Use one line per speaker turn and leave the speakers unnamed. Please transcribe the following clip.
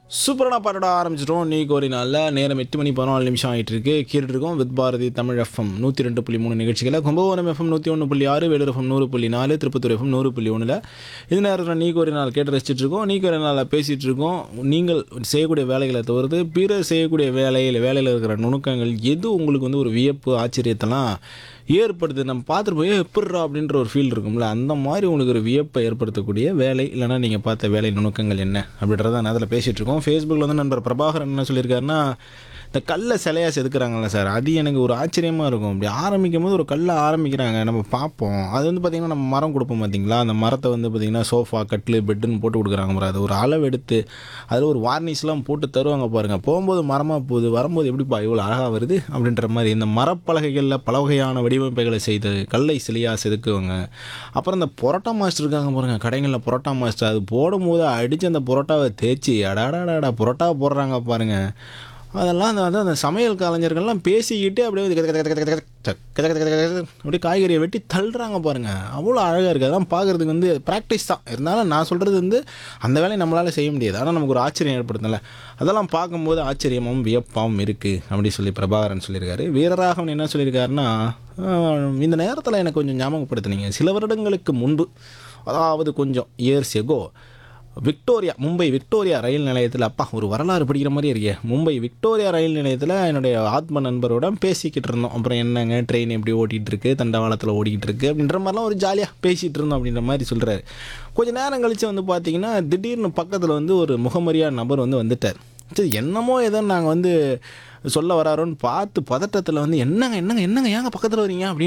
சூப்பரான பாட்டோட ஆரம்பிச்சிட்டோம் நீ ஒரு நாளில் நேரம் எட்டு மணி பதினாலு நிமிஷம் ஆகிட்டு இருக்கு கேட்டுட்டு இருக்கோம் வித் பாரதி தமிழ் எஃப்எம் நூற்றி ரெண்டு புள்ளி மூணு நிகழ்ச்சிகளை கும்பகோணம் எஃப்எம் நூற்றி ஒன்று புள்ளி ஆறு வேலூர் எஃப்எம் நூறு புள்ளி நாலு திருப்பத்தூர் எஃப்எம் நூறு புள்ளி ஒன்றில் இது நேரத்தில் நீ ஒரு நாள் கேட்டு ரசிச்சிட்டு இருக்கோம் நீ ஒரு நாளில் பேசிகிட்டு இருக்கோம் நீங்கள் செய்யக்கூடிய வேலைகளை தவிர்த்து பிறர் செய்யக்கூடிய வேலையில் வேலையில் இருக்கிற நுணுக்கங்கள் எது உங்களுக்கு வந்து ஒரு வியப்பு ஆச்சரியத்தெல்லாம் ஏற்படுது நம்ம பார்த்துட்டு போய் எப்பட்றா அப்படின்ற ஒரு ஃபீல் இருக்கும்ல அந்த மாதிரி உங்களுக்கு ஒரு வியப்பை ஏற்படுத்தக்கூடிய வேலை இல்லைனா நீங்கள் பார்த்த வேலை நுணுக்கங்கள் என்ன அப்படின்றத நான் அதில் பேசிகிட்டு இருக்கோம் ஃபேஸ்புக்கில் வந்து நண்பர் பிரபாகரன் என்ன சொல்லியிருக்காருன்னா இந்த கல்லை சிலையாக செதுக்குறாங்கல்ல சார் அது எனக்கு ஒரு ஆச்சரியமாக இருக்கும் இப்படி ஆரம்பிக்கும் போது ஒரு கல்லை ஆரம்பிக்கிறாங்க நம்ம பார்ப்போம் அது வந்து பார்த்திங்கன்னா நம்ம மரம் கொடுப்போம் பார்த்தீங்களா அந்த மரத்தை வந்து பார்த்திங்கன்னா சோஃபா கட்டில் பெட்டுன்னு போட்டு கொடுக்குறாங்க பாரு அது ஒரு அளவு எடுத்து அதில் ஒரு வார்னிஷ்லாம் போட்டு தருவாங்க பாருங்கள் போகும்போது மரமாக போகுது வரும்போது எப்படிப்பா இவ்வளோ அழகாக வருது அப்படின்ற மாதிரி இந்த மரப்பலகைகளில் பல வகையான வடிவமைப்புகளை செய்து கல்லை சிலையாக செதுக்குவாங்க அப்புறம் இந்த பொரோட்டா மாஸ்டர் இருக்காங்க பாருங்கள் கடைகளில் பொரோட்டா மாஸ்டர் அது போடும்போது அடித்து அந்த பொரோட்டாவை தேய்ச்சி அடாடாடாடா பொரோட்டா போடுறாங்க பாருங்கள் அதெல்லாம் அந்த வந்து அந்த சமையல் கலைஞர்கள்லாம் பேசிக்கிட்டு அப்படியே வந்து கத கத கத கத கத கத கத கத கத கத அப்படியே காய்கறியை வெட்டி தள்ளுறாங்க பாருங்கள் அவ்வளோ அழகாக இருக்குது அதெல்லாம் பார்க்குறதுக்கு வந்து ப்ராக்டிஸ் தான் இருந்தாலும் நான் சொல்கிறது வந்து அந்த வேலையை நம்மளால் செய்ய முடியாது ஆனால் நமக்கு ஒரு ஆச்சரியம் ஏற்படுத்தல அதெல்லாம் பார்க்கும்போது ஆச்சரியமும் வியப்பாகவும் இருக்குது அப்படி சொல்லி பிரபாகரன் சொல்லியிருக்காரு வீரராகவன் என்ன சொல்லியிருக்காருன்னா ஆஹ், இந்த நேரத்தில் எனக்கு கொஞ்சம் ஞாபகப்படுத்துனீங்க சில வருடங்களுக்கு முன்பு அதாவது கொஞ்சம் years ago Victoria Mumbai Victoria ரயில் நிலையத்தில் அப்பா ஒரு வரலாறு படிக்கிற மாதிரி இருக்கே மும்பை விக்டோரியா ரயில் நிலையத்தில் என்னுடைய ஆத்ம நண்பரோட பேசிக்கிட்டு இருந்தோம் அப்புறம் என்னங்க ட்ரெயின் எப்படி ஓட்டிகிட்டு இருக்கு தண்டவாளத்தில் ஓடிக்கிட்டு இருக்கு அப்படின்ற மாதிரிலாம் ஒரு ஜாலியாக பேசிகிட்டு இருந்தோம் அப்படின்ற மாதிரி சொல்கிறாரு கொஞ்ச நேரம் கழித்து வந்து பார்த்தீங்கன்னா திடீர்னு பக்கத்தில் வந்து ஒரு முகமரியா நபர் வந்து வந்துட்டார் சரி என்னமோ ஏதோ நாங்கள் வந்து சொல்ல வராரோன்னு பார்த்து பதட்டத்தில் வந்து என்னங்க என்னங்க என்னங்க ஏங்க பக்கத்தில் வரீங்க அப்படின்னு